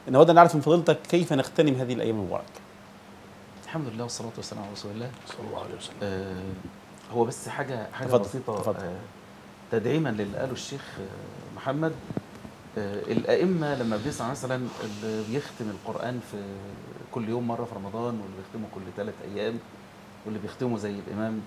نود ان نعرف من فضيلتك كيف نغتنم هذه الايام المباركه الحمد لله والصلاة والسلام على رسول الله صلى الله عليه وسلم آه هو بس حاجة حاجة تفضل، بسيطة تفضل. آه تدعيما للي قاله الشيخ آه محمد آه الأئمة لما بنسمع مثلا اللي بيختم القرآن في كل يوم مرة في رمضان واللي بيختمه كل ثلاث أيام واللي بيختمه زي الإمام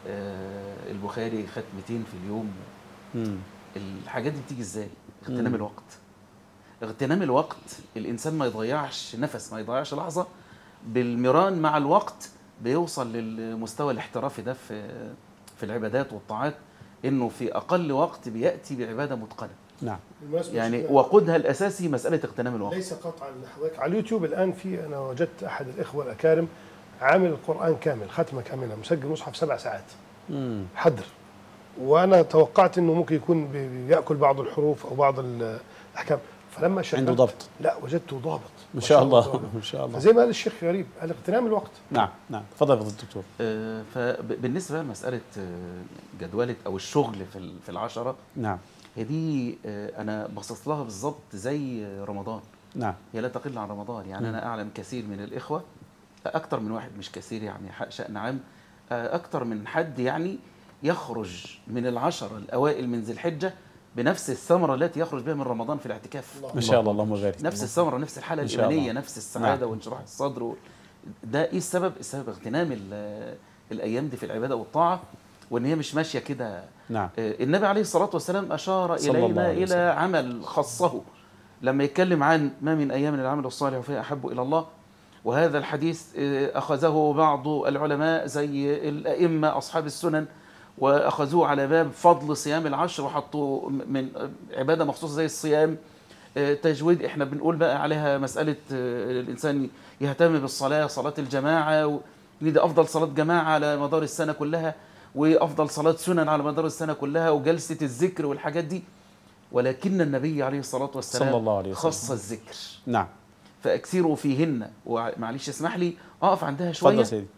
آه البخاري ختمتين في اليوم مم. الحاجات دي بتيجي ازاي؟ اغتنام مم. الوقت اغتنام الوقت الانسان ما يضيعش نفس ما يضيعش لحظه بالمران مع الوقت بيوصل للمستوى الاحترافي ده في في العبادات والطاعات انه في اقل وقت بياتي بعباده متقنه نعم بالمناسبة يعني شيخنا، وقودها الاساسي مساله اغتنام الوقت ليس قطعا لحضرتك على اليوتيوب الان في انا وجدت احد الاخوه الاكارم عامل القران كامل ختمه كامله مسجل مصحف سبع ساعات مم. حدر وانا توقعت انه ممكن يكون بي- بياكل بعض الحروف او بعض ال- الاحكام فلما شغلت عنده ضبط لا وجدته ضابط ما شاء الله ضابط. ما شاء الله فزي ما قال الشيخ غريب قال اغتنام الوقت نعم نعم تفضل يا فضيله الدكتور آه، فبالنسبه لمساله آه، جدوله او الشغل في ال- في العشره نعم هي دي آه، انا باصص لها بالظبط زي رمضان نعم هي لا تقل عن رمضان يعني مم. انا اعلم كثير من الاخوه اكثر من واحد مش كثير يعني ح- شان عام آه، اكثر من حد يعني يخرج من العشره الاوائل من ذي الحجه بنفس الثمره التي يخرج بها من رمضان في الاعتكاف الله. ما شاء الله اللهم بارك نفس الثمره نفس الحاله إن شاء الله. الايمانيه نفس السعاده نعم. وانشراح الصدر و... ده ايه السبب السبب اغتنام ال- الايام دي في العباده والطاعه وان هي مش ماشيه كده نعم آه، النبي عليه الصلاة والسلام أشار صلى الله إلينا عليه إلى وسلم. عمل خصه لما يتكلم عن ما من أيام العمل الصالح فهي أحب إلى الله وهذا الحديث آه، أخذه بعض العلماء زي الأئمة أصحاب السنن وأخذوه على باب فضل صيام العشر وحطوا من عبادة مخصوصة زي الصيام آه، تجويد احنا بنقول بقى عليها مسألة آه، الإنسان يهتم بالصلاة صلاة الجماعة و- إن دي أفضل صلاة جماعة على مدار السنة كلها وأفضل صلاة سنن على مدار السنة كلها وجلسة الذكر والحاجات دي ولكن النبي عليه الصلاة والسلام صلى الله عليه وسلم. خص الذكر نعم فأكثروا فيهن ومعلش اسمح لي أقف عندها تفضل شوية سيدي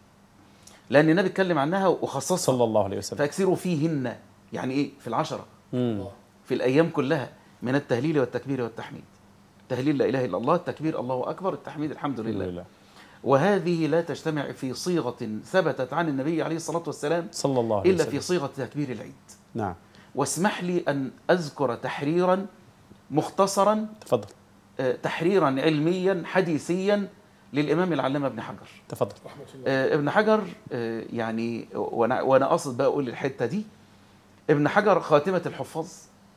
لأن النبي اتكلم عنها وخصصها صلى الله عليه وسلم فأكثروا فيهن يعني إيه في العشرة مم. في الأيام كلها من التهليل والتكبير والتحميد تهليل لا إله إلا الله التكبير الله أكبر التحميد الحمد الحمد لله لله وهذه لا تجتمع في صيغة ثبتت عن النبي عليه الصلاة والسلام صلى الله عليه إلا وسلم في صيغة تكبير العيد نعم واسمح لي أن أذكر تحريرا مختصرا تفضل آه، تحريرا علميا حديثيا للإمام العلامة ابن حجر تفضل رحمه الله آه، ابن حجر آه، يعني وانا وانا قاصد بقى اقول الحته دي ابن حجر خاتمه الحفاظ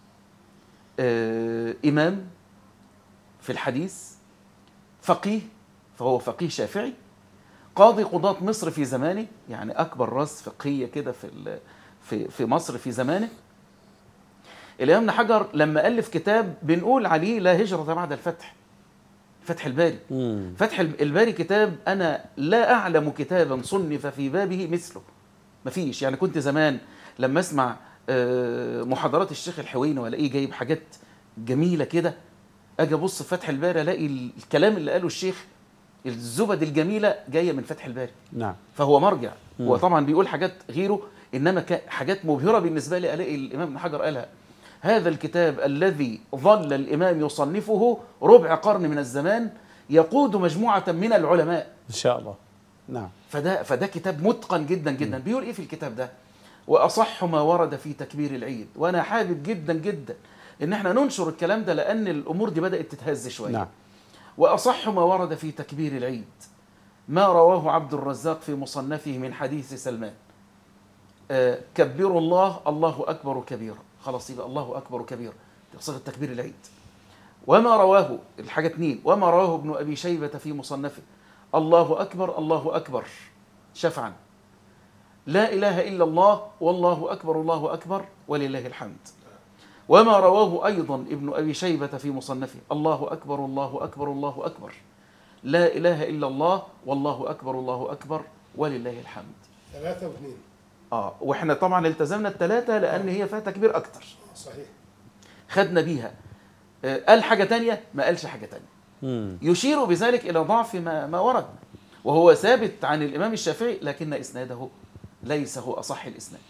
آه، امام في الحديث فقيه فهو فقيه شافعي قاضي قضاة مصر في زمانه يعني اكبر راس فقهيه كده في ال- في في مصر في زمانه الامام ابن حجر لما الف كتاب بنقول عليه لا هجره بعد الفتح فتح الباري مم. فتح الباري كتاب انا لا اعلم كتابا صنف في بابه مثله مفيش يعني كنت زمان لما اسمع آه، محاضرات الشيخ الحويني والاقيه جايب حاجات جميله كده اجي ابص في فتح الباري الاقي الكلام اللي قاله الشيخ الزبد الجميله جايه من فتح الباري نعم فهو مرجع مم. هو طبعا بيقول حاجات غيره انما ك- حاجات مبهره بالنسبه لي الاقي الامام ابن حجر قالها هذا الكتاب الذي ظل الامام يصنفه ربع قرن من الزمان يقود مجموعه من العلماء ان شاء الله نعم فده فده كتاب متقن جدا جدا بيقول ايه في الكتاب ده واصح ما ورد في تكبير العيد وانا حابب جدا جدا ان احنا ننشر الكلام ده لان الامور دي بدات تتهز شويه نعم وأصح ما ورد في تكبير العيد ما رواه عبد الرزاق في مصنفه من حديث سلمان آه، كبروا الله الله أكبر كبيرا خلاص يبقى الله أكبر كبيرا دي صيغة تكبير العيد وما رواه الحاجة اتنين وما رواه ابن أبي شيبة في مصنفه الله أكبر الله أكبر شفعا لا إله إلا الله والله أكبر الله أكبر ولله الحمد وما رواه أيضا ابن أبي شيبة في مصنفه الله أكبر الله أكبر الله أكبر لا إله إلا الله والله أكبر الله أكبر ولله الحمد ثلاثة واثنين آه وإحنا طبعا التزمنا الثلاثة لأن هي فيها تكبير أكتر آه، صحيح خدنا بيها آه قال حاجة تانية ما قالش حاجة تانية مم. يشير بذلك إلى ضعف ما, ما ورد وهو ثابت عن الإمام الشافعي لكن إسناده ليس هو أصح الإسناد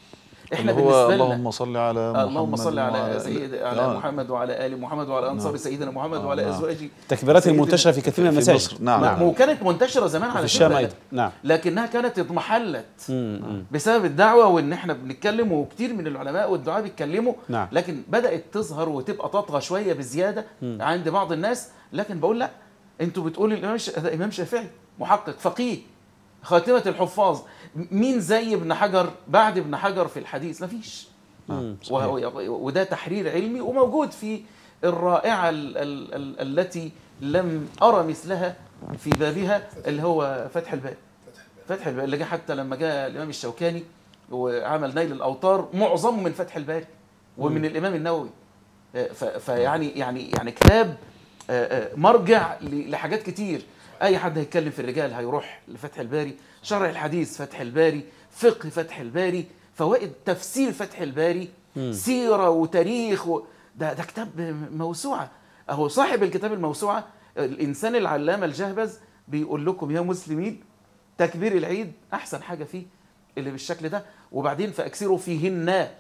احنا اللي هو بالنسبه لنا اللهم صل على محمد اللهم صل على وعلى- سيد على آه. محمد وعلى ال محمد وعلى انصار سيدنا محمد آه، وعلى نعم. ازواجه التكبيرات سيدنا- المنتشره في كثير من في المساجد مصر، نعم. نعم وكانت منتشره زمان على في الشام فكرة، ايضا نعم لكنها كانت اضمحلت مم، مم. بسبب الدعوه وان احنا بنتكلم وكتير من العلماء والدعاء بيتكلموا نعم. لكن بدات تظهر وتبقى تطغى شويه بزياده عند بعض الناس لكن بقول لا انتوا بتقولوا الامام الش- ده امام شافعي محقق فقيه خاتمه الحفاظ م- مين زي ابن حجر بعد ابن حجر في الحديث مفيش مم، صحيح. وهو- وده تحرير علمي وموجود في الرائعة ال ال ال التي لم أرى مثلها في بابها اللي هو فتح الباب فتح الباب اللي جه حتى لما جاء الإمام الشوكاني وعمل نيل الأوطار معظمه من فتح الباري ومن الإمام النووي آه، ف- فيعني يعني يعني كتاب آه، آه، مرجع ل- لحاجات كتير اي حد هيتكلم في الرجال هيروح لفتح الباري شرع الحديث فتح الباري فقه فتح الباري فوائد تفسير فتح الباري سيره وتاريخ و... ده ده كتاب موسوعه اهو صاحب الكتاب الموسوعه الانسان العلامه الجهبذ بيقول لكم يا مسلمين تكبير العيد احسن حاجه فيه اللي بالشكل ده وبعدين فاكثروا فيهن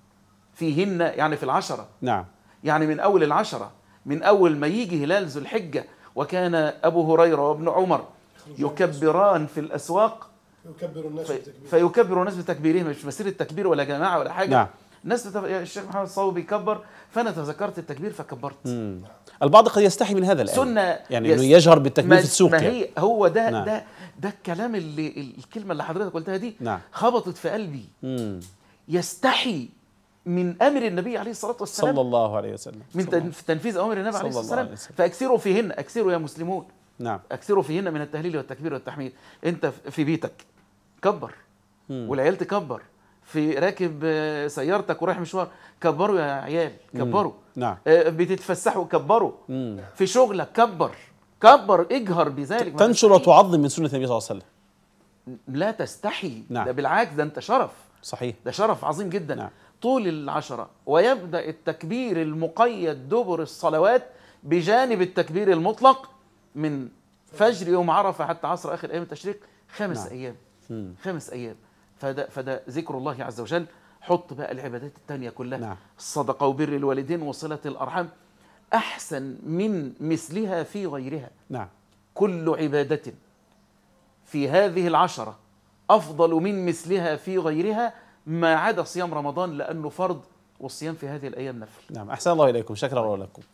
فيهن يعني في العشره نعم يعني من أول العشرة من أول ما يجي هلال ذو الحجة وكان أبو هريرة وابن عمر يكبران في الأسواق يكبر الناس في بالتكبير فيكبروا الناس بتكبيرهم مش مسيرة تكبير ولا جماعة ولا حاجة نعم. الناس بتف... يا الشيخ محمد الصاوي بيكبر فأنا تذكرت التكبير فكبرت مم. البعض قد يستحي من هذا الآن سنة يعني يس- انه يجهر بالتكبير ما, في السوق ما يعني. هي هو ده نعم. ده ده الكلام اللي الكلمة اللي حضرتك قلتها دي نعم. خبطت في قلبي مم. يستحي من أمر النبي عليه الصلاة والسلام صلى الله عليه وسلم من صلى الله- تن- في تنفيذ اوامر النبي عليه صلى الصلاه الله عليه والسلام وسلم. فاكثروا فيهن اكثروا يا مسلمون نعم اكثروا فيهن من التهليل والتكبير والتحميد انت في بيتك كبر مم. والعيال تكبر في راكب آه، سيارتك ورايح مشوار كبروا يا عيال كبروا نعم آه، بتتفسحوا كبروا مم. في شغلك كبر كبر اجهر بذلك ما تنشر تستحي. وتعظم من سنه النبي صلى الله عليه وسلم لا تستحي نعم. ده بالعكس ده انت شرف صحيح ده شرف عظيم جدا نعم. طول العشرة ويبدأ التكبير المقيد دبر الصلوات بجانب التكبير المطلق من فجر يوم عرفة حتى عصر آخر أيام التشريق خمس نعم. أيام مم. خمس أيام فده, فده ذكر الله عز وجل حط بقى العبادات التانية كلها نعم. الصدقة وبر الوالدين وصلة الأرحام أحسن من مثلها في غيرها نعم كل عبادة في هذه العشرة أفضل من مثلها في غيرها ما عدا صيام رمضان لأنه فرض والصيام في هذه الأيام نفل نعم أحسن الله إليكم شكرا الله لكم